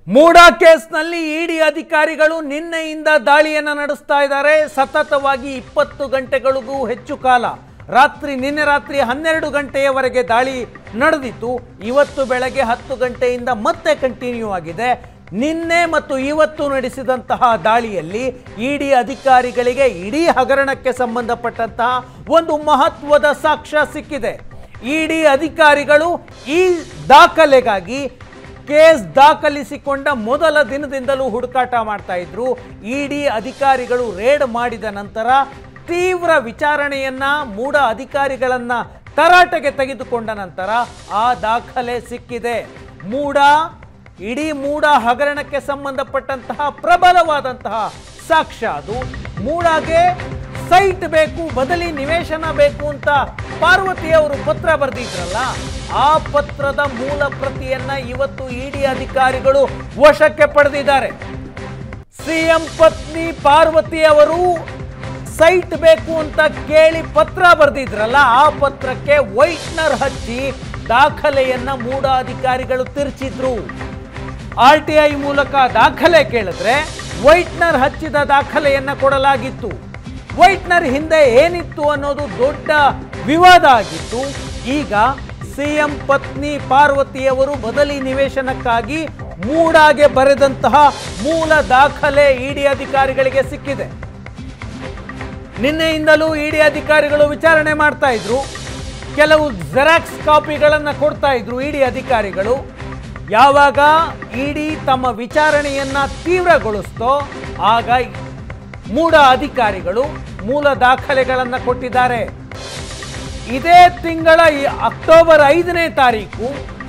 ಮೂಡಾ ಕೇಸ್ನಲ್ಲಿ ಇಡಿ ಅಧಿಕಾರಿಗಳು ನಿನ್ನೆಯಿಂದ ದಾಳಿಯನ್ನು ನಡೆಸ್ತಾ ಇದ್ದಾರೆ ಸತತವಾಗಿ ಇಪ್ಪತ್ತು ಗಂಟೆಗಳಿಗೂ ಹೆಚ್ಚು ಕಾಲ ರಾತ್ರಿ ನಿನ್ನೆ ರಾತ್ರಿ ಹನ್ನೆರಡು ಗಂಟೆಯವರೆಗೆ ದಾಳಿ ನಡೆದಿತ್ತು ಇವತ್ತು ಬೆಳಗ್ಗೆ ಹತ್ತು ಗಂಟೆಯಿಂದ ಮತ್ತೆ ಕಂಟಿನ್ಯೂ ಆಗಿದೆ ನಿನ್ನೆ ಮತ್ತು ಇವತ್ತು ನಡೆಸಿದಂತಹ ದಾಳಿಯಲ್ಲಿ ಇಡಿ ಅಧಿಕಾರಿಗಳಿಗೆ ಇಡೀ ಹಗರಣಕ್ಕೆ ಸಂಬಂಧಪಟ್ಟಂತಹ ಒಂದು ಮಹತ್ವದ ಸಾಕ್ಷ್ಯ ಸಿಕ್ಕಿದೆ ಇಡಿ ಅಧಿಕಾರಿಗಳು ಈ ದಾಖಲೆಗಾಗಿ ಕೇಸ್ ದಾಖಲಿಸಿಕೊಂಡ ಮೊದಲ ದಿನದಿಂದಲೂ ಹುಡುಕಾಟ ಮಾಡ್ತಾ ಇದ್ರು ಇಡಿ ಅಧಿಕಾರಿಗಳು ರೇಡ್ ಮಾಡಿದ ನಂತರ ತೀವ್ರ ವಿಚಾರಣೆಯನ್ನ ಮೂಡ ಅಧಿಕಾರಿಗಳನ್ನ ತರಾಟೆಗೆ ತೆಗೆದುಕೊಂಡ ನಂತರ ಆ ದಾಖಲೆ ಸಿಕ್ಕಿದೆ ಮೂಡ ಇಡೀ ಮೂಡ ಹಗರಣಕ್ಕೆ ಸಂಬಂಧಪಟ್ಟಂತಹ ಪ್ರಬಲವಾದಂತಹ ಸಾಕ್ಷ್ಯ ಅದು ಮೂಡಾಗೆ ಸೈಟ್ ಬೇಕು ಬದಲಿ ನಿವೇಶನ ಬೇಕು ಅಂತ ಪಾರ್ವತಿ ಅವರು ಪತ್ರ ಬರೆದಿದ್ರಲ್ಲ ಆ ಪತ್ರದ ಮೂಲ ಪ್ರತಿಯನ್ನ ಇವತ್ತು ಇಡಿ ಅಧಿಕಾರಿಗಳು ವಶಕ್ಕೆ ಪಡೆದಿದ್ದಾರೆ ಸಿಎಂ ಪತ್ನಿ ಪಾರ್ವತಿ ಅವರು ಸೈಟ್ ಬೇಕು ಅಂತ ಕೇಳಿ ಪತ್ರ ಬರೆದಿದ್ರಲ್ಲ ಆ ಪತ್ರಕ್ಕೆ ವೈಟ್ನರ್ ಹಚ್ಚಿ ದಾಖಲೆಯನ್ನ ಮೂಡ ಅಧಿಕಾರಿಗಳು ತಿರ್ಚಿದ್ರು ಆರ್ ಟಿ ಐ ಮೂಲಕ ದಾಖಲೆ ಕೇಳಿದ್ರೆ ವೈಟ್ನರ್ ಹಚ್ಚಿದ ದಾಖಲೆಯನ್ನ ಕೊಡಲಾಗಿತ್ತು ವೈಟ್ನರ್ ಹಿಂದೆ ಏನಿತ್ತು ಅನ್ನೋದು ದೊಡ್ಡ ವಿವಾದ ಆಗಿತ್ತು ಈಗ ಸಿಎಂ ಪತ್ನಿ ಪಾರ್ವತಿಯವರು ಬದಲಿ ನಿವೇಶನಕ್ಕಾಗಿ ಮೂಡಾಗೆ ಬರೆದಂತಹ ಮೂಲ ದಾಖಲೆ ಇಡಿ ಅಧಿಕಾರಿಗಳಿಗೆ ಸಿಕ್ಕಿದೆ ನಿನ್ನೆಯಿಂದಲೂ ಇಡಿ ಅಧಿಕಾರಿಗಳು ವಿಚಾರಣೆ ಮಾಡ್ತಾ ಇದ್ರು ಕೆಲವು ಜೆರಾಕ್ಸ್ ಕಾಪಿಗಳನ್ನು ಕೊಡ್ತಾ ಇದ್ರು ಇಡಿ ಅಧಿಕಾರಿಗಳು ಯಾವಾಗ ಇಡಿ ತಮ್ಮ ವಿಚಾರಣೆಯನ್ನ ತೀವ್ರಗೊಳಿಸ್ತೋ ಆಗ ಮೂಡ ಅಧಿಕಾರಿಗಳು ಮೂಲ ದಾಖಲೆಗಳನ್ನು ಕೊಟ್ಟಿದ್ದಾರೆ ಇದೇ ತಿಂಗಳ ಈ ಅಕ್ಟೋಬರ್ ಐದನೇ ತಾರೀಕು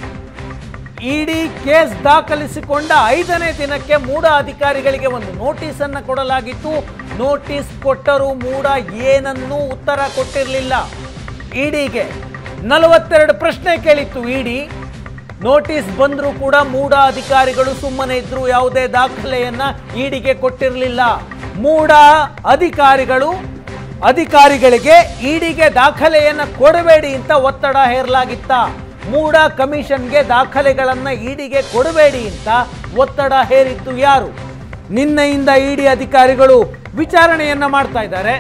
ಇಡಿ ಕೇಸ್ ದಾಖಲಿಸಿಕೊಂಡ ಐದನೇ ದಿನಕ್ಕೆ ಮೂಡ ಅಧಿಕಾರಿಗಳಿಗೆ ಒಂದು ನೋಟಿಸ್ ಅನ್ನು ಕೊಡಲಾಗಿತ್ತು ನೋಟಿಸ್ ಕೊಟ್ಟರೂ ಮೂಡ ಏನನ್ನೂ ಉತ್ತರ ಕೊಟ್ಟಿರಲಿಲ್ಲ ಇಡಿಗೆ ನಲವತ್ತೆರಡು ಪ್ರಶ್ನೆ ಕೇಳಿತ್ತು ಇಡಿ ನೋಟಿಸ್ ಬಂದರೂ ಕೂಡ ಮೂಡ ಅಧಿಕಾರಿಗಳು ಸುಮ್ಮನೆ ಇದ್ರು ಯಾವುದೇ ದಾಖಲೆಯನ್ನ ಇಡಿಗೆ ಕೊಟ್ಟಿರಲಿಲ್ಲ ಮೂಡ ಅಧಿಕಾರಿಗಳು ಅಧಿಕಾರಿಗಳಿಗೆ ಇಡಿಗೆ ದಾಖಲೆಯನ್ನ ಕೊಡಬೇಡಿ ಅಂತ ಒತ್ತಡ ಹೇರಲಾಗಿತ್ತ ಮೂಡ ಕಮಿಷನ್ಗೆ ದಾಖಲೆಗಳನ್ನ ಇಡಿಗೆ ಕೊಡಬೇಡಿ ಅಂತ ಒತ್ತಡ ಹೇರಿದ್ದು ಯಾರು ನಿನ್ನೆಯಿಂದ ಇಡಿ ಅಧಿಕಾರಿಗಳು ವಿಚಾರಣೆಯನ್ನ ಮಾಡ್ತಾ ಇದ್ದಾರೆ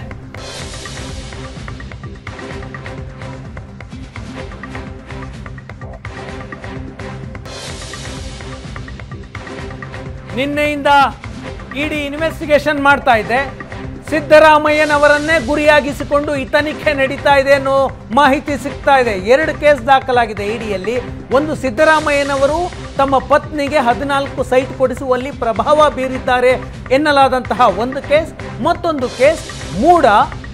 ನಿನ್ನೆಯಿಂದ ಇಡಿ ಇನ್ವೆಸ್ಟಿಗೇಷನ್ ಮಾಡ್ತಾ ಇದೆ ಸಿದ್ದರಾಮಯ್ಯನವರನ್ನೇ ಗುರಿಯಾಗಿಸಿಕೊಂಡು ಈ ತನಿಖೆ ನಡೀತಾ ಇದೆ ಅನ್ನೋ ಮಾಹಿತಿ ಸಿಗ್ತಾ ಇದೆ ಎರಡು ಕೇಸ್ ದಾಖಲಾಗಿದೆ ಇಡಿಯಲ್ಲಿ ಒಂದು ಸಿದ್ದರಾಮಯ್ಯನವರು ತಮ್ಮ ಪತ್ನಿಗೆ ಹದಿನಾಲ್ಕು ಸೈಟ್ ಕೊಡಿಸುವಲ್ಲಿ ಪ್ರಭಾವ ಬೀರಿದ್ದಾರೆ ಎನ್ನಲಾದಂತಹ ಒಂದು ಕೇಸ್ ಮತ್ತೊಂದು ಕೇಸ್ ಮೂಡ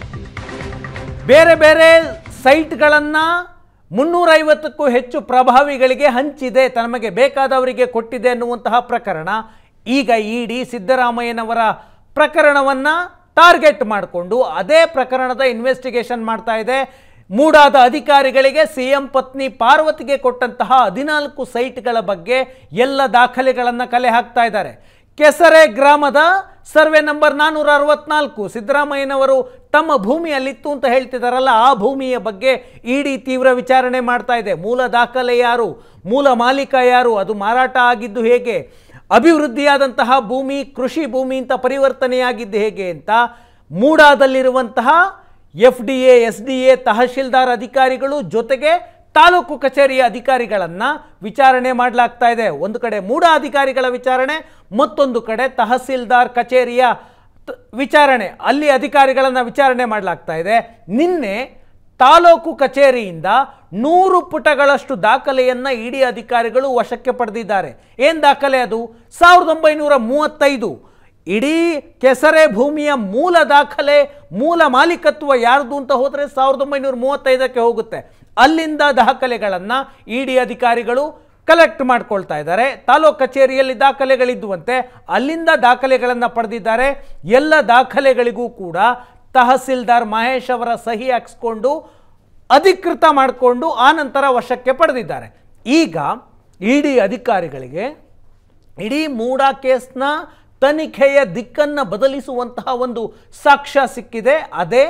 ಬೇರೆ ಬೇರೆ ಸೈಟ್ಗಳನ್ನು ಮುನ್ನೂರೈವತ್ತಕ್ಕೂ ಹೆಚ್ಚು ಪ್ರಭಾವಿಗಳಿಗೆ ಹಂಚಿದೆ ತನಗೆ ಬೇಕಾದವರಿಗೆ ಕೊಟ್ಟಿದೆ ಅನ್ನುವಂತಹ ಪ್ರಕರಣ ಈಗ ಇಡಿ ಸಿದ್ದರಾಮಯ್ಯನವರ ಪ್ರಕರಣವನ್ನು ಟಾರ್ಗೆಟ್ ಮಾಡಿಕೊಂಡು ಅದೇ ಪ್ರಕರಣದ ಇನ್ವೆಸ್ಟಿಗೇಷನ್ ಮಾಡ್ತಾ ಇದೆ ಮೂಡಾದ ಅಧಿಕಾರಿಗಳಿಗೆ ಸಿಎಂ ಪತ್ನಿ ಪಾರ್ವತಿಗೆ ಕೊಟ್ಟಂತಹ ಹದಿನಾಲ್ಕು ಸೈಟ್ಗಳ ಬಗ್ಗೆ ಎಲ್ಲ ದಾಖಲೆಗಳನ್ನು ಕಲೆ ಹಾಕ್ತಾ ಇದ್ದಾರೆ ಕೆಸರೆ ಗ್ರಾಮದ ಸರ್ವೆ ನಂಬರ್ ನಾನ್ನೂರ ಅರವತ್ನಾಲ್ಕು ಸಿದ್ದರಾಮಯ್ಯನವರು ತಮ್ಮ ಭೂಮಿಯಲ್ಲಿತ್ತು ಅಂತ ಹೇಳ್ತಿದ್ದಾರಲ್ಲ ಆ ಭೂಮಿಯ ಬಗ್ಗೆ ಇಡಿ ತೀವ್ರ ವಿಚಾರಣೆ ಮಾಡ್ತಾ ಇದೆ ಮೂಲ ದಾಖಲೆ ಯಾರು ಮೂಲ ಮಾಲೀಕ ಯಾರು ಅದು ಮಾರಾಟ ಆಗಿದ್ದು ಹೇಗೆ ಅಭಿವೃದ್ಧಿಯಾದಂತಹ ಭೂಮಿ ಕೃಷಿ ಭೂಮಿ ಅಂತ ಪರಿವರ್ತನೆಯಾಗಿದ್ದು ಹೇಗೆ ಅಂತ ಮೂಡಾದಲ್ಲಿರುವಂತಹ F D A S D A ತಹಶೀಲ್ದಾರ್ ಅಧಿಕಾರಿಗಳು ಜೊತೆಗೆ ತಾಲೂಕು ಕಚೇರಿಯ ಅಧಿಕಾರಿಗಳನ್ನು ವಿಚಾರಣೆ ಮಾಡಲಾಗ್ತಾ ಇದೆ ಒಂದು ಕಡೆ ಮೂಡ ಅಧಿಕಾರಿಗಳ ವಿಚಾರಣೆ ಮತ್ತೊಂದು ಕಡೆ ತಹಸೀಲ್ದಾರ್ ಕಚೇರಿಯ ತ- ವಿಚಾರಣೆ ಅಲ್ಲಿ ಅಧಿಕಾರಿಗಳನ್ನು ವಿಚಾರಣೆ ಮಾಡಲಾಗ್ತಾ ಇದೆ ನಿನ್ನೆ ತಾಲೂಕು ಕಚೇರಿಯಿಂದ ನೂರು ಪುಟಗಳಷ್ಟು ದಾಖಲೆಯನ್ನ ಇಡಿ ಅಧಿಕಾರಿಗಳು ವಶಕ್ಕೆ ಪಡೆದಿದ್ದಾರೆ ಏನು ದಾಖಲೆ ಅದು ಸಾವಿರದ ಒಂಬೈನೂರ ಮೂವತ್ತೈದು ಇಡೀ ಕೆಸರೆ ಭೂಮಿಯ ಮೂಲ ದಾಖಲೆ ಮೂಲ ಮಾಲೀಕತ್ವ ಯಾರ್ದು ಅಂತ ಹೋದರೆ ಸಾವಿರದ ಒಂಬೈನೂರ ಮೂವತ್ತೈದಕ್ಕೆ ಹೋಗುತ್ತೆ ಅಲ್ಲಿಂದ ದಾಖಲೆಗಳನ್ನು ಇಡಿ ಅಧಿಕಾರಿಗಳು ಕಲೆಕ್ಟ್ ಮಾಡ್ಕೊಳ್ತಾ ಇದ್ದಾರೆ ತಾಲೂಕು ಕಚೇರಿಯಲ್ಲಿ ದಾಖಲೆಗಳಿದ್ದುವಂತೆ ಅಲ್ಲಿಂದ ದಾಖಲೆಗಳನ್ನು ಪಡೆದಿದ್ದಾರೆ ಎಲ್ಲ ದಾಖಲೆಗಳಿಗೂ ಕೂಡ ತಹಸೀಲ್ದಾರ್ ಮಹೇಶ್ ಅವರ ಸಹಿ ಹಾಕ್ಸ್ಕೊಂಡು ಅಧಿಕೃತ ಮಾಡಿಕೊಂಡು ಆ ನಂತರ ವಶಕ್ಕೆ ಪಡೆದಿದ್ದಾರೆ ಈಗ ಇಡಿ ಅಧಿಕಾರಿಗಳಿಗೆ ಇಡೀ ಮೂಡಾ ಕೇಸ್ನ ತನಿಖೆಯ ದಿಕ್ಕನ್ನು ಬದಲಿಸುವಂತಹ ಒಂದು ಸಾಕ್ಷ್ಯ ಸಿಕ್ಕಿದೆ ಅದೇ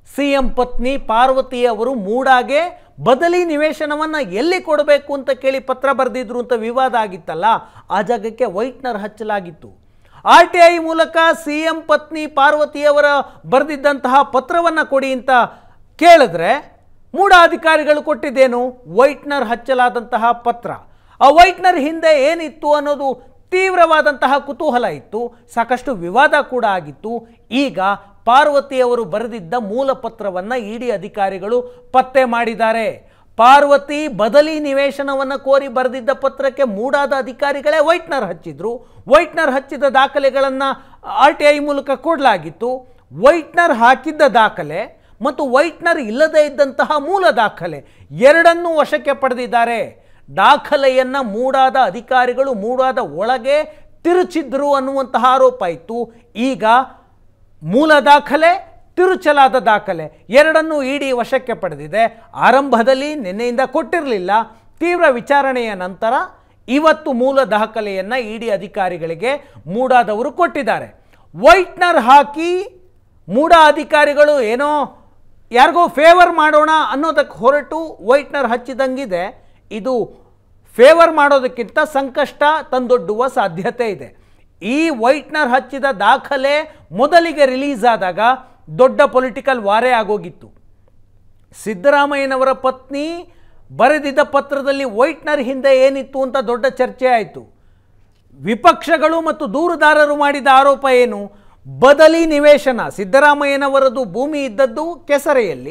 ಸಿಎಂ ಪತ್ನಿ ಪಾರ್ವತಿ ಅವರು ಮೂಡಾಗೆ ಬದಲಿ ನಿವೇಶನವನ್ನು ಎಲ್ಲಿ ಕೊಡಬೇಕು ಅಂತ ಕೇಳಿ ಪತ್ರ ಬರೆದಿದ್ರು ಅಂತ ವಿವಾದ ಆಗಿತ್ತಲ್ಲ ಆ ಜಾಗಕ್ಕೆ ವೈಟ್ನರ್ ಹಚ್ಚಲಾಗಿತ್ತು ಆರ್ ಟಿ ಐ ಮೂಲಕ ಸಿ ಎಂ ಪತ್ನಿ ಪಾರ್ವತಿಯವರ ಬರೆದಿದ್ದಂತಹ ಪತ್ರವನ್ನು ಕೊಡಿ ಅಂತ ಕೇಳಿದ್ರೆ ಮೂಡ ಅಧಿಕಾರಿಗಳು ಕೊಟ್ಟಿದ್ದೇನು ವೈಟ್ನರ್ ಹಚ್ಚಲಾದಂತಹ ಪತ್ರ ಆ ವೈಟ್ನರ್ ಹಿಂದೆ ಏನಿತ್ತು ಅನ್ನೋದು ತೀವ್ರವಾದಂತಹ ಕುತೂಹಲ ಇತ್ತು ಸಾಕಷ್ಟು ವಿವಾದ ಕೂಡ ಆಗಿತ್ತು ಈಗ ಪಾರ್ವತಿಯವರು ಬರೆದಿದ್ದ ಮೂಲ ಪತ್ರವನ್ನು ಇಡಿ ಅಧಿಕಾರಿಗಳು ಪತ್ತೆ ಮಾಡಿದ್ದಾರೆ ಪಾರ್ವತಿ ಬದಲಿ ನಿವೇಶನವನ್ನು ಕೋರಿ ಬರೆದಿದ್ದ ಪತ್ರಕ್ಕೆ ಮೂಡಾದ ಅಧಿಕಾರಿಗಳೇ ವೈಟ್ನರ್ ಹಚ್ಚಿದ್ರು ವೈಟ್ನರ್ ಹಚ್ಚಿದ ದಾಖಲೆಗಳನ್ನು ಆರ್ ಟಿ ಐ ಮೂಲಕ ಕೊಡಲಾಗಿತ್ತು ವೈಟ್ನರ್ ಹಾಕಿದ್ದ ದಾಖಲೆ ಮತ್ತು ವೈಟ್ನರ್ ಇಲ್ಲದೇ ಇದ್ದಂತಹ ಮೂಲ ದಾಖಲೆ ಎರಡನ್ನೂ ವಶಕ್ಕೆ ಪಡೆದಿದ್ದಾರೆ ದಾಖಲೆಯನ್ನು ಮೂಡಾದ ಅಧಿಕಾರಿಗಳು ಮೂಡಾದ ಒಳಗೆ ತಿರುಚಿದ್ರು ಅನ್ನುವಂತಹ ಆರೋಪ ಇತ್ತು ಈಗ ಮೂಲ ದಾಖಲೆ ತಿರುಚಲಾದ ದಾಖಲೆ ಎರಡನ್ನೂ ಇಡಿ ವಶಕ್ಕೆ ಪಡೆದಿದೆ ಆರಂಭದಲ್ಲಿ ನಿನ್ನೆಯಿಂದ ಕೊಟ್ಟಿರಲಿಲ್ಲ ತೀವ್ರ ವಿಚಾರಣೆಯ ನಂತರ ಇವತ್ತು ಮೂಲ ದಾಖಲೆಯನ್ನು ಇಡಿ ಅಧಿಕಾರಿಗಳಿಗೆ ಮೂಡಾದವರು ಕೊಟ್ಟಿದ್ದಾರೆ ವೈಟ್ನರ್ ಹಾಕಿ ಮೂಡ ಅಧಿಕಾರಿಗಳು ಏನೋ ಯಾರಿಗೋ ಫೇವರ್ ಮಾಡೋಣ ಅನ್ನೋದಕ್ಕೆ ಹೊರಟು ವೈಟ್ನರ್ ಹಚ್ಚಿದಂಗಿದೆ ಇದು ಫೇವರ್ ಮಾಡೋದಕ್ಕಿಂತ ಸಂಕಷ್ಟ ತಂದೊಡ್ಡುವ ಸಾಧ್ಯತೆ ಇದೆ ಈ ವೈಟ್ನರ್ ಹಚ್ಚಿದ ದಾಖಲೆ ಮೊದಲಿಗೆ ರಿಲೀಸ್ ಆದಾಗ ದೊಡ್ಡ ಪೊಲಿಟಿಕಲ್ ವಾರೇ ಆಗೋಗಿತ್ತು ಸಿದ್ದರಾಮಯ್ಯನವರ ಪತ್ನಿ ಬರೆದಿದ್ದ ಪತ್ರದಲ್ಲಿ ವೈಟ್ನರ್ ಹಿಂದೆ ಏನಿತ್ತು ಅಂತ ದೊಡ್ಡ ಚರ್ಚೆ ಆಯಿತು ವಿಪಕ್ಷಗಳು ಮತ್ತು ದೂರುದಾರರು ಮಾಡಿದ ಆರೋಪ ಏನು ಬದಲಿ ನಿವೇಶನ ಸಿದ್ದರಾಮಯ್ಯನವರದು ಭೂಮಿ ಇದ್ದದ್ದು ಕೆಸರೆಯಲ್ಲಿ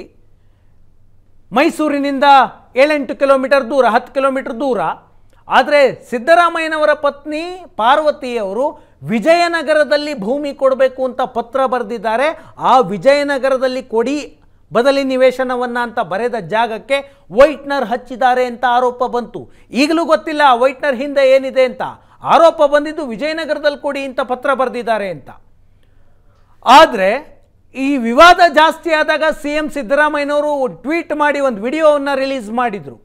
ಮೈಸೂರಿನಿಂದ ಏಳೆಂಟು ಕಿಲೋಮೀಟರ್ ದೂರ ಹತ್ತು ಕಿಲೋಮೀಟರ್ ದೂರ ಆದರೆ ಸಿದ್ದರಾಮಯ್ಯನವರ ಪತ್ನಿ ಪಾರ್ವತಿಯವರು ವಿಜಯನಗರದಲ್ಲಿ ಭೂಮಿ ಕೊಡಬೇಕು ಅಂತ ಪತ್ರ ಬರೆದಿದ್ದಾರೆ ಆ ವಿಜಯನಗರದಲ್ಲಿ ಕೊಡಿ ಬದಲಿ ನಿವೇಶನವನ್ನು ಅಂತ ಬರೆದ ಜಾಗಕ್ಕೆ ವೈಟ್ನರ್ ಹಚ್ಚಿದ್ದಾರೆ ಅಂತ ಆರೋಪ ಬಂತು ಈಗಲೂ ಗೊತ್ತಿಲ್ಲ ಆ ವೈಟ್ನರ್ ಹಿಂದೆ ಏನಿದೆ ಅಂತ ಆರೋಪ ಬಂದಿದ್ದು ವಿಜಯನಗರದಲ್ಲಿ ಕೊಡಿ ಅಂತ ಪತ್ರ ಬರೆದಿದ್ದಾರೆ ಅಂತ ಆದರೆ ಈ ವಿವಾದ ಜಾಸ್ತಿ ಆದಾಗ ಸಿ ಎಂ ಸಿದ್ದರಾಮಯ್ಯನವರು ಟ್ವೀಟ್ ಮಾಡಿ ಒಂದು ವಿಡಿಯೋವನ್ನು ರಿಲೀಸ್ ಮಾಡಿದರು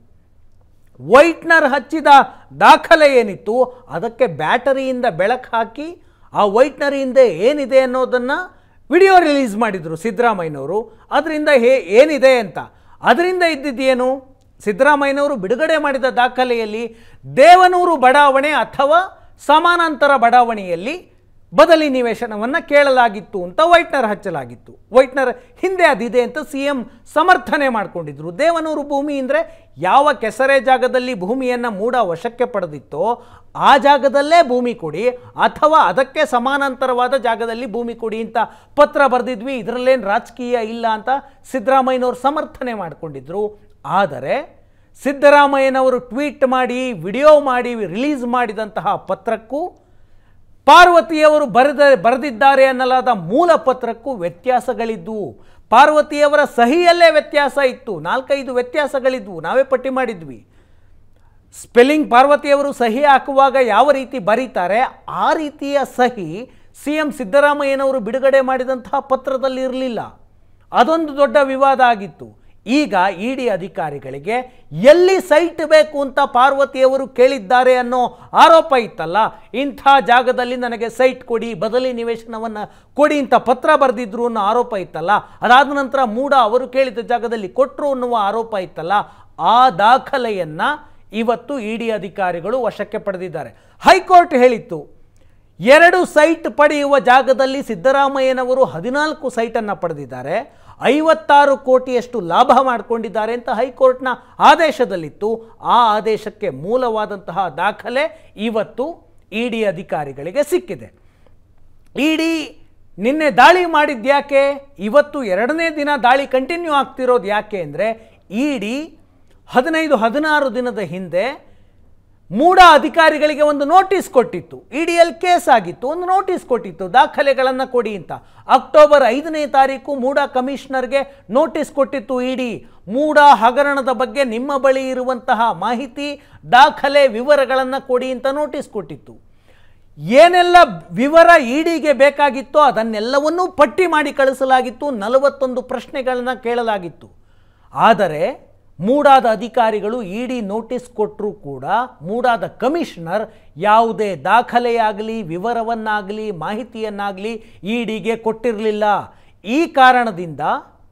ವೈಟ್ನರ್ ಹಚ್ಚಿದ ದಾಖಲೆ ಏನಿತ್ತು ಅದಕ್ಕೆ ಬ್ಯಾಟರಿಯಿಂದ ಬೆಳಕು ಹಾಕಿ ಆ ವೈಟ್ನರ್ ಹಿಂದೆ ಏನಿದೆ ಅನ್ನೋದನ್ನು ವಿಡಿಯೋ ರಿಲೀಸ್ ಮಾಡಿದರು ಸಿದ್ದರಾಮಯ್ಯನವರು ಅದರಿಂದ ಹೇ ಏನಿದೆ ಅಂತ ಅದರಿಂದ ಇದ್ದಿದ್ದೇನು ಸಿದ್ದರಾಮಯ್ಯನವರು ಬಿಡುಗಡೆ ಮಾಡಿದ ದಾಖಲೆಯಲ್ಲಿ ದೇವನೂರು ಬಡಾವಣೆ ಅಥವಾ ಸಮಾನಾಂತರ ಬಡಾವಣೆಯಲ್ಲಿ ಬದಲಿ ನಿವೇಶನವನ್ನು ಕೇಳಲಾಗಿತ್ತು ಅಂತ ವೈಟ್ನರ್ ಹಚ್ಚಲಾಗಿತ್ತು ವೈಟ್ನರ್ ಹಿಂದೆ ಅದಿದೆ ಅಂತ ಸಿ ಎಂ ಸಮರ್ಥನೆ ಮಾಡಿಕೊಂಡಿದ್ರು ದೇವನೂರು ಭೂಮಿ ಅಂದರೆ ಯಾವ ಕೆಸರೆ ಜಾಗದಲ್ಲಿ ಭೂಮಿಯನ್ನು ಮೂಡ ವಶಕ್ಕೆ ಪಡೆದಿತ್ತೋ ಆ ಜಾಗದಲ್ಲೇ ಭೂಮಿ ಕೊಡಿ ಅಥವಾ ಅದಕ್ಕೆ ಸಮಾನಾಂತರವಾದ ಜಾಗದಲ್ಲಿ ಭೂಮಿ ಕೊಡಿ ಅಂತ ಪತ್ರ ಬರೆದಿದ್ವಿ ಇದರಲ್ಲೇನು ರಾಜಕೀಯ ಇಲ್ಲ ಅಂತ ಸಿದ್ದರಾಮಯ್ಯನವರು ಸಮರ್ಥನೆ ಮಾಡಿಕೊಂಡಿದ್ರು ಆದರೆ ಸಿದ್ದರಾಮಯ್ಯನವರು ಟ್ವೀಟ್ ಮಾಡಿ ವಿಡಿಯೋ ಮಾಡಿ ರಿಲೀಸ್ ಮಾಡಿದಂತಹ ಪತ್ರಕ್ಕೂ ಪಾರ್ವತಿಯವರು ಬರೆದ ಬರೆದಿದ್ದಾರೆ ಅನ್ನಲಾದ ಮೂಲ ಪತ್ರಕ್ಕೂ ವ್ಯತ್ಯಾಸಗಳಿದ್ವು ಪಾರ್ವತಿಯವರ ಸಹಿಯಲ್ಲೇ ವ್ಯತ್ಯಾಸ ಇತ್ತು ನಾಲ್ಕೈದು ವ್ಯತ್ಯಾಸಗಳಿದ್ವು ನಾವೇ ಪಟ್ಟಿ ಮಾಡಿದ್ವಿ ಸ್ಪೆಲ್ಲಿಂಗ್ ಪಾರ್ವತಿಯವರು ಸಹಿ ಹಾಕುವಾಗ ಯಾವ ರೀತಿ ಬರೀತಾರೆ ಆ ರೀತಿಯ ಸಹಿ ಸಿ ಎಂ ಸಿದ್ದರಾಮಯ್ಯನವರು ಬಿಡುಗಡೆ ಮಾಡಿದಂತಹ ಪತ್ರದಲ್ಲಿ ಇರಲಿಲ್ಲ ಅದೊಂದು ದೊಡ್ಡ ವಿವಾದ ಆಗಿತ್ತು ಈಗ ಇ ಡಿ ಅಧಿಕಾರಿಗಳಿಗೆ ಎಲ್ಲಿ ಸೈಟ್ ಬೇಕು ಅಂತ ಪಾರ್ವತಿಯವರು ಕೇಳಿದ್ದಾರೆ ಅನ್ನೋ ಆರೋಪ ಇತ್ತಲ್ಲ ಇಂಥ ಜಾಗದಲ್ಲಿ ನನಗೆ ಸೈಟ್ ಕೊಡಿ ಬದಲಿ ನಿವೇಶನವನ್ನು ಕೊಡಿ ಅಂತ ಪತ್ರ ಬರೆದಿದ್ರು ಅನ್ನೋ ಆರೋಪ ಇತ್ತಲ್ಲ ಅದಾದ ನಂತರ ಮೂಡ ಅವರು ಕೇಳಿದ ಜಾಗದಲ್ಲಿ ಕೊಟ್ಟರು ಅನ್ನುವ ಆರೋಪ ಇತ್ತಲ್ಲ ಆ ದಾಖಲೆಯನ್ನು ಇವತ್ತು ಇ ಡಿ ಅಧಿಕಾರಿಗಳು ವಶಕ್ಕೆ ಪಡೆದಿದ್ದಾರೆ ಹೈಕೋರ್ಟ್ ಹೇಳಿತ್ತು ಎರಡು ಸೈಟ್ ಪಡೆಯುವ ಜಾಗದಲ್ಲಿ ಸಿದ್ದರಾಮಯ್ಯನವರು ಹದಿನಾಲ್ಕು ಸೈಟನ್ನು ಪಡೆದಿದ್ದಾರೆ ಐವತ್ತಾರು ಕೋಟಿಯಷ್ಟು ಲಾಭ ಮಾಡಿಕೊಂಡಿದ್ದಾರೆ ಅಂತ ಹೈಕೋರ್ಟ್ನ ಆದೇಶದಲ್ಲಿತ್ತು ಆ ಆದೇಶಕ್ಕೆ ಮೂಲವಾದಂತಹ ದಾಖಲೆ ಇವತ್ತು ಇ ಡಿ ಅಧಿಕಾರಿಗಳಿಗೆ ಸಿಕ್ಕಿದೆ ಇಡಿ ನಿನ್ನೆ ದಾಳಿ ಮಾಡಿದ್ಯಾಕೆ ಇವತ್ತು ಎರಡನೇ ದಿನ ದಾಳಿ ಕಂಟಿನ್ಯೂ ಆಗ್ತಿರೋದು ಯಾಕೆ ಅಂದರೆ ಇಡಿ ಹದಿನೈದು ಹದಿನಾರು ದಿನದ ಹಿಂದೆ ಮೂಡ ಅಧಿಕಾರಿಗಳಿಗೆ ಒಂದು ನೋಟಿಸ್ ಕೊಟ್ಟಿತ್ತು ಇಡಿಯಲ್ಲಿ ಕೇಸ್ ಆಗಿತ್ತು ಒಂದು ನೋಟಿಸ್ ಕೊಟ್ಟಿತ್ತು ದಾಖಲೆಗಳನ್ನು ಕೊಡಿ ಅಂತ ಅಕ್ಟೋಬರ್ ಐದನೇ ತಾರೀಕು ಮೂಡ ಕಮಿಷನರ್ಗೆ ನೋಟಿಸ್ ಕೊಟ್ಟಿತ್ತು ಇಡಿ ಮೂಡ ಹಗರಣದ ಬಗ್ಗೆ ನಿಮ್ಮ ಬಳಿ ಇರುವಂತಹ ಮಾಹಿತಿ ದಾಖಲೆ ವಿವರಗಳನ್ನು ಕೊಡಿ ಅಂತ ನೋಟಿಸ್ ಕೊಟ್ಟಿತ್ತು ಏನೆಲ್ಲ ವಿವರ ಇಡಿಗೆ ಬೇಕಾಗಿತ್ತೋ ಅದನ್ನೆಲ್ಲವನ್ನೂ ಪಟ್ಟಿ ಮಾಡಿ ಕಳಿಸಲಾಗಿತ್ತು ನಲವತ್ತೊಂದು ಪ್ರಶ್ನೆಗಳನ್ನು ಕೇಳಲಾಗಿತ್ತು ಆದರೆ ಮೂಡಾದ ಅಧಿಕಾರಿಗಳು ಇಡಿ ನೋಟಿಸ್ ಕೊಟ್ಟರೂ ಕೂಡ ಮೂಡಾದ ಕಮಿಷನರ್ ಯಾವುದೇ ದಾಖಲೆಯಾಗಲಿ ವಿವರವನ್ನಾಗಲಿ ಮಾಹಿತಿಯನ್ನಾಗಲಿ ಇಡಿಗೆ ಕೊಟ್ಟಿರಲಿಲ್ಲ ಈ ಕಾರಣದಿಂದ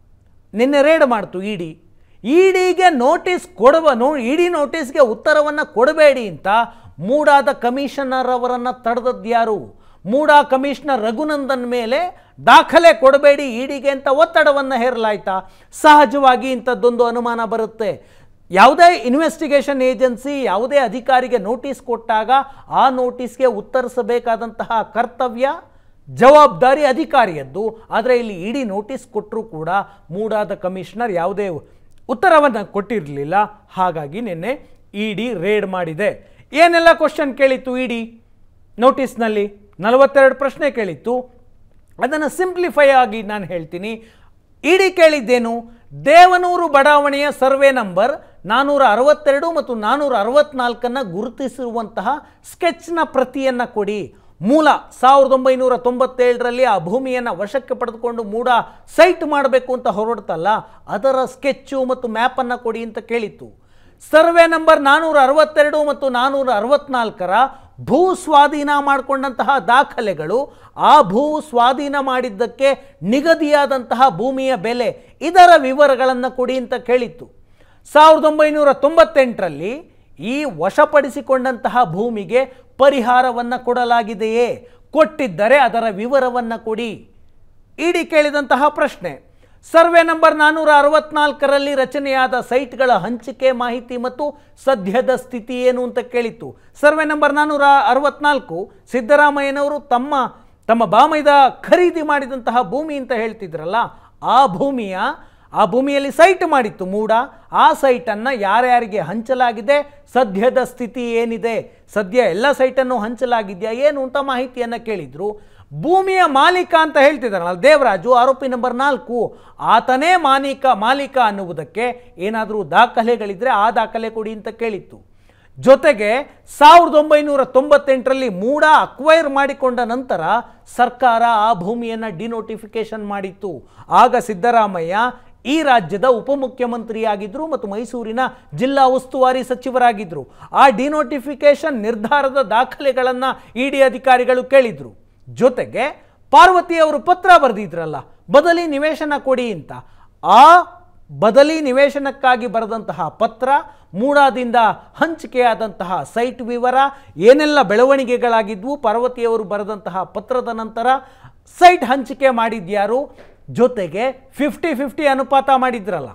ನಿನ್ನೆ ರೇಡ್ ಮಾಡ್ತು ಇಡಿ ಇಡಿಗೆ ನೋಟಿಸ್ ಕೊಡುವ ನೋ ಇಡಿ ನೋಟಿಸ್ಗೆ ಉತ್ತರವನ್ನು ಕೊಡಬೇಡಿ ಅಂತ ಮೂಡಾದ ಕಮಿಷನರ್ ಅವರನ್ನು ತಡೆದದ್ಯಾರು ಮೂಡಾ ಕಮಿಷನರ್ ರಘುನಂದನ್ ಮೇಲೆ ದಾಖಲೆ ಕೊಡಬೇಡಿ ಇಡಿಗೆ ಅಂತ ಒತ್ತಡವನ್ನು ಹೇರಲಾಯ್ತಾ ಸಹಜವಾಗಿ ಇಂಥದ್ದೊಂದು ಅನುಮಾನ ಬರುತ್ತೆ ಯಾವುದೇ ಇನ್ವೆಸ್ಟಿಗೇಷನ್ ಏಜೆನ್ಸಿ ಯಾವುದೇ ಅಧಿಕಾರಿಗೆ ನೋಟಿಸ್ ಕೊಟ್ಟಾಗ ಆ ನೋಟಿಸ್ಗೆ ಉತ್ತರಿಸಬೇಕಾದಂತಹ ಕರ್ತವ್ಯ ಜವಾಬ್ದಾರಿ ಅಧಿಕಾರಿಯದ್ದು ಆದರೆ ಇಲ್ಲಿ ಇಡಿ ನೋಟಿಸ್ ಕೊಟ್ಟರೂ ಕೂಡ ಮೂಡಾದ ಕಮಿಷನರ್ ಯಾವುದೇ ಉತ್ತರವನ್ನು ಕೊಟ್ಟಿರಲಿಲ್ಲ ಹಾಗಾಗಿ ನಿನ್ನೆ ಇಡಿ ರೇಡ್ ಮಾಡಿದೆ ಏನೆಲ್ಲ ಕ್ವಶನ್ ಕೇಳಿತ್ತು ಇಡಿ ನೋಟಿಸ್ನಲ್ಲಿ ನಲವತ್ತೆರಡು ಪ್ರಶ್ನೆ ಕೇಳಿತ್ತು ಅದನ್ನು ಸಿಂಪ್ಲಿಫೈ ಆಗಿ ನಾನು ಹೇಳ್ತೀನಿ ಇಡಿ ಕೇಳಿದ್ದೇನು ದೇವನೂರು ಬಡಾವಣೆಯ ಸರ್ವೆ ನಂಬರ್ ನಾನ್ನೂರ ಅರವತ್ತೆರಡು ಮತ್ತು ನಾನ್ನೂರ ಅರವತ್ನಾಲ್ಕನ್ನು ಗುರುತಿಸಿರುವಂತಹ ಸ್ಕೆಚ್ನ ಪ್ರತಿಯನ್ನು ಕೊಡಿ ಮೂಲ ಸಾವಿರದ ಒಂಬೈನೂರ ತೊಂಬತ್ತೇಳರಲ್ಲಿ ಆ ಭೂಮಿಯನ್ನು ವಶಕ್ಕೆ ಪಡೆದುಕೊಂಡು ಮೂಡ ಸೈಟ್ ಮಾಡಬೇಕು ಅಂತ ಹೊರಡ್ತಲ್ಲ ಅದರ ಸ್ಕೆಚ್ಚು ಮತ್ತು ಮ್ಯಾಪನ್ನು ಕೊಡಿ ಅಂತ ಕೇಳಿತ್ತು ಸರ್ವೆ ನಂಬರ್ ನಾನ್ನೂರ ಅರವತ್ತೆರಡು ಮತ್ತು ನಾನ್ನೂರ ಅರವತ್ನಾಲ್ಕರ ಭೂ ಸ್ವಾಧೀನ ಮಾಡಿಕೊಂಡಂತಹ ದಾಖಲೆಗಳು ಆ ಭೂ ಸ್ವಾಧೀನ ಮಾಡಿದ್ದಕ್ಕೆ ನಿಗದಿಯಾದಂತಹ ಭೂಮಿಯ ಬೆಲೆ ಇದರ ವಿವರಗಳನ್ನು ಕೊಡಿ ಅಂತ ಕೇಳಿತ್ತು ಸಾವಿರದ ಒಂಬೈನೂರ ತೊಂಬತ್ತೆಂಟರಲ್ಲಿ ಈ ವಶಪಡಿಸಿಕೊಂಡಂತಹ ಭೂಮಿಗೆ ಪರಿಹಾರವನ್ನು ಕೊಡಲಾಗಿದೆಯೇ ಕೊಟ್ಟಿದ್ದರೆ ಅದರ ವಿವರವನ್ನು ಕೊಡಿ ಇಡಿ ಕೇಳಿದಂತಹ ಪ್ರಶ್ನೆ ಸರ್ವೆ ನಂಬರ್ ನಾನ್ನೂರ ಅರವತ್ನಾಲ್ಕರಲ್ಲಿ ರಚನೆಯಾದ ಸೈಟ್ಗಳ ಹಂಚಿಕೆ ಮಾಹಿತಿ ಮತ್ತು ಸದ್ಯದ ಸ್ಥಿತಿ ಏನು ಅಂತ ಕೇಳಿತ್ತು ಸರ್ವೆ ನಂಬರ್ ನಾನ್ನೂರ ಅರವತ್ನಾಲ್ಕು ಸಿದ್ದರಾಮಯ್ಯನವರು ತಮ್ಮ ತಮ್ಮ ಬಾಮೈದ ಖರೀದಿ ಮಾಡಿದಂತಹ ಭೂಮಿ ಅಂತ ಹೇಳ್ತಿದ್ರಲ್ಲ ಆ ಭೂಮಿಯ ಆ ಭೂಮಿಯಲ್ಲಿ ಸೈಟ್ ಮಾಡಿತ್ತು ಮೂಡ ಆ ಸೈಟನ್ನು ಯಾರ್ಯಾರಿಗೆ ಹಂಚಲಾಗಿದೆ ಸದ್ಯದ ಸ್ಥಿತಿ ಏನಿದೆ ಸದ್ಯ ಎಲ್ಲ ಸೈಟನ್ನು ಹಂಚಲಾಗಿದೆಯಾ ಏನು ಅಂತ ಮಾಹಿತಿಯನ್ನು ಕೇಳಿದ್ರು ಭೂಮಿಯ ಮಾಲೀಕ ಅಂತ ಹೇಳ್ತಿದ್ದಾರಲ್ಲ ದೇವರಾಜು ಆರೋಪಿ ನಂಬರ್ ನಾಲ್ಕು ಆತನೇ ಮಾಲೀಕ ಮಾಲೀಕ ಅನ್ನುವುದಕ್ಕೆ ಏನಾದರೂ ದಾಖಲೆಗಳಿದ್ರೆ ಆ ದಾಖಲೆ ಕೊಡಿ ಅಂತ ಕೇಳಿತ್ತು ಜೊತೆಗೆ ಸಾವಿರದ ಒಂಬೈನೂರ ತೊಂಬತ್ತೆಂಟರಲ್ಲಿ ಮೂಡ ಅಕ್ವೈರ್ ಮಾಡಿಕೊಂಡ ನಂತರ ಸರ್ಕಾರ ಆ ಭೂಮಿಯನ್ನು ಡಿನೋಟಿಫಿಕೇಶನ್ ಮಾಡಿತ್ತು ಆಗ ಸಿದ್ದರಾಮಯ್ಯ ಈ ರಾಜ್ಯದ ಉಪಮುಖ್ಯಮಂತ್ರಿಯಾಗಿದ್ದರು ಮತ್ತು ಮೈಸೂರಿನ ಜಿಲ್ಲಾ ಉಸ್ತುವಾರಿ ಸಚಿವರಾಗಿದ್ದರು ಆ ಡಿನೋಟಿಫಿಕೇಶನ್ ನಿರ್ಧಾರದ ದಾಖಲೆಗಳನ್ನು ಇಡಿ ಅಧಿಕಾರಿಗಳು ಕೇಳಿದರು ಜೊತೆಗೆ ಪಾರ್ವತಿಯವರು ಪತ್ರ ಬರೆದಿದ್ರಲ್ಲ ಬದಲಿ ನಿವೇಶನ ಕೊಡಿ ಅಂತ ಆ ಬದಲಿ ನಿವೇಶನಕ್ಕಾಗಿ ಬರೆದಂತಹ ಪತ್ರ ಮೂಡಾದಿಂದ ಹಂಚಿಕೆಯಾದಂತಹ ಸೈಟ್ ವಿವರ ಏನೆಲ್ಲ ಬೆಳವಣಿಗೆಗಳಾಗಿದ್ವು ಪಾರ್ವತಿಯವರು ಬರೆದಂತಹ ಪತ್ರದ ನಂತರ ಸೈಟ್ ಹಂಚಿಕೆ ಮಾಡಿದ್ಯಾರು ಜೊತೆಗೆ ಫಿಫ್ಟಿ ಫಿಫ್ಟಿ ಅನುಪಾತ ಮಾಡಿದ್ರಲ್ಲ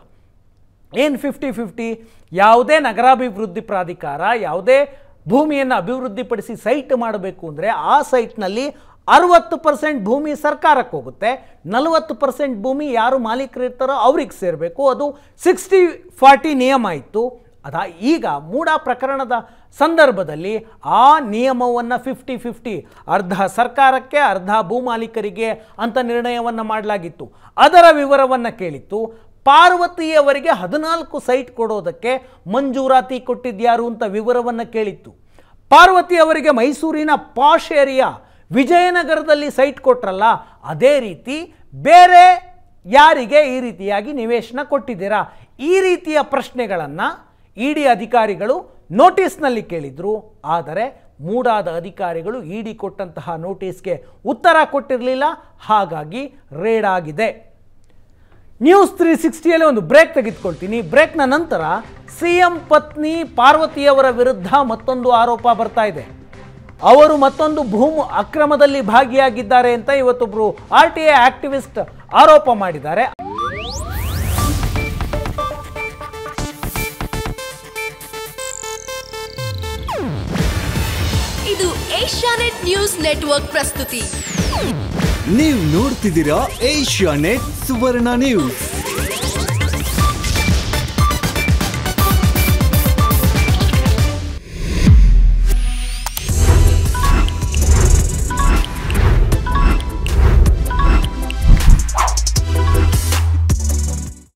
ಏನು ಫಿಫ್ಟಿ ಫಿಫ್ಟಿ ಯಾವುದೇ ನಗರಾಭಿವೃದ್ಧಿ ಪ್ರಾಧಿಕಾರ ಯಾವುದೇ ಭೂಮಿಯನ್ನು ಅಭಿವೃದ್ಧಿಪಡಿಸಿ ಸೈಟ್ ಮಾಡಬೇಕು ಅಂದರೆ ಆ ಸೈಟ್ನಲ್ಲಿ ಅರವತ್ತು ಪರ್ಸೆಂಟ್ ಭೂಮಿ ಸರ್ಕಾರಕ್ಕೆ ಹೋಗುತ್ತೆ ನಲವತ್ತು ಪರ್ಸೆಂಟ್ ಭೂಮಿ ಯಾರು ಮಾಲೀಕರು ಇರ್ತಾರೋ ಅವ್ರಿಗೆ ಸೇರಬೇಕು ಅದು ಸಿಕ್ಸ್ಟಿ ಫಾರ್ಟಿ ನಿಯಮ ಇತ್ತು ಅದ ಈಗ ಮೂಡ ಪ್ರಕರಣದ ಸಂದರ್ಭದಲ್ಲಿ ಆ ನಿಯಮವನ್ನು ಫಿಫ್ಟಿ ಫಿಫ್ಟಿ ಅರ್ಧ ಸರ್ಕಾರಕ್ಕೆ ಅರ್ಧ ಭೂ ಮಾಲೀಕರಿಗೆ ಅಂತ ನಿರ್ಣಯವನ್ನು ಮಾಡಲಾಗಿತ್ತು ಅದರ ವಿವರವನ್ನು ಕೇಳಿತ್ತು ಪಾರ್ವತಿಯವರಿಗೆ ಹದಿನಾಲ್ಕು ಸೈಟ್ ಕೊಡೋದಕ್ಕೆ ಮಂಜೂರಾತಿ ಕೊಟ್ಟಿದ್ಯಾರು ಅಂತ ವಿವರವನ್ನು ಕೇಳಿತ್ತು ಪಾರ್ವತಿ ಅವರಿಗೆ ಮೈಸೂರಿನ ಪಾಶ್ ಏರಿಯಾ ವಿಜಯನಗರದಲ್ಲಿ ಸೈಟ್ ಕೊಟ್ರಲ್ಲ ಅದೇ ರೀತಿ ಬೇರೆ ಯಾರಿಗೆ ಈ ರೀತಿಯಾಗಿ ನಿವೇಶನ ಕೊಟ್ಟಿದ್ದೀರಾ ಈ ರೀತಿಯ ಪ್ರಶ್ನೆಗಳನ್ನು ಇಡಿ ಅಧಿಕಾರಿಗಳು ನೋಟಿಸ್ನಲ್ಲಿ ಕೇಳಿದ್ರು ಆದರೆ ಮೂಡಾದ ಅಧಿಕಾರಿಗಳು ಇಡಿ ಕೊಟ್ಟಂತಹ ನೋಟಿಸ್ಗೆ ಉತ್ತರ ಕೊಟ್ಟಿರಲಿಲ್ಲ ಹಾಗಾಗಿ ರೇಡ್ ಆಗಿದೆ ನ್ಯೂಸ್ ತ್ರೀ ಸಿಕ್ಸ್ಟಿಯಲ್ಲಿ ಒಂದು ಬ್ರೇಕ್ ತೆಗೆದುಕೊಳ್ತೀನಿ ಬ್ರೇಕ್ನ ನಂತರ ಸಿ ಎಂ ಪತ್ನಿ ಪಾರ್ವತಿಯವರ ವಿರುದ್ಧ ಮತ್ತೊಂದು ಆರೋಪ ಬರ್ತಾ ಇದೆ ಅವರು ಮತ್ತೊಂದು ಭೂಮಿ ಅಕ್ರಮದಲ್ಲಿ ಭಾಗಿಯಾಗಿದ್ದಾರೆ ಅಂತ ಇವತ್ತೊಬ್ರು ಆರ್ ಟಿ ಐ ಆಕ್ಟಿವಿಸ್ಟ್ ಆರೋಪ ಮಾಡಿದ್ದಾರೆ ಇದು ಏಷ್ಯಾನೆಟ್ ನ್ಯೂಸ್ ನೆಟ್ವರ್ಕ್ ಪ್ರಸ್ತುತಿ ನೀವು ನೋಡ್ತಿದ್ದೀರಾ ಏಷ್ಯಾ ನೆಟ್ ಸುವರ್ಣ ನ್ಯೂಸ್